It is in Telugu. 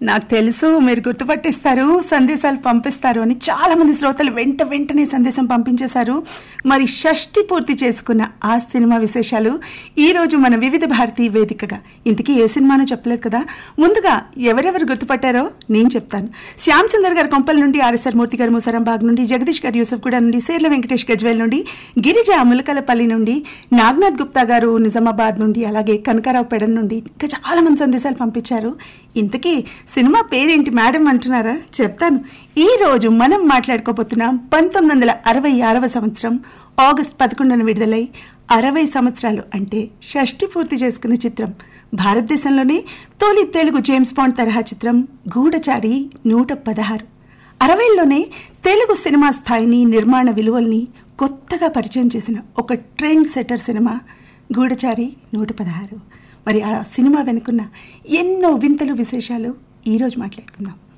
నాకు తెలుసు మీరు గుర్తుపట్టిస్తారు సందేశాలు పంపిస్తారు అని చాలా మంది శ్రోతలు వెంట వెంటనే సందేశం పంపించేశారు మరి షష్టి పూర్తి చేసుకున్న ఆ సినిమా విశేషాలు ఈ రోజు మన వివిధ భారతీ వేదికగా ఇంతకీ ఏ సినిమానో చెప్పలేదు కదా ముందుగా ఎవరెవరు గుర్తుపట్టారో నేను చెప్తాను శ్యామ్ సుందర్ గారి కొంపల నుండి ఆర్ఎస్ఆర్ మూర్తి గారు ముసరం బాగ్ నుండి జగదీష్ గారు యూసఫ్ కూడా నుండి సేర్ల వెంకటేష్ గజ్వేల్ నుండి గిరిజ ములకలపల్లి నుండి నాగనాథ్ గుప్తా గారు నిజామాబాద్ నుండి అలాగే కనకారావు పెడన్ నుండి ఇంకా చాలా మంది సందేశాలు పంపించారు ఇంతకీ సినిమా పేరేంటి మేడం అంటున్నారా చెప్తాను ఈ రోజు మనం మాట్లాడుకోబోతున్నాం పంతొమ్మిది వందల అరవై ఆరవ సంవత్సరం ఆగస్ట్ పదకొండున విడుదలై అరవై సంవత్సరాలు అంటే షష్టి పూర్తి చేసుకున్న చిత్రం భారతదేశంలోనే తొలి తెలుగు జేమ్స్ బాండ్ తరహా చిత్రం గూఢచారి నూట పదహారు అరవైల్లోనే తెలుగు సినిమా స్థాయిని నిర్మాణ విలువల్ని కొత్తగా పరిచయం చేసిన ఒక ట్రెండ్ సెటర్ సినిమా గూఢచారి నూట పదహారు మరి ఆ సినిమా వెనుకున్న ఎన్నో వింతలు విశేషాలు ఈరోజు మాట్లాడుకుందాం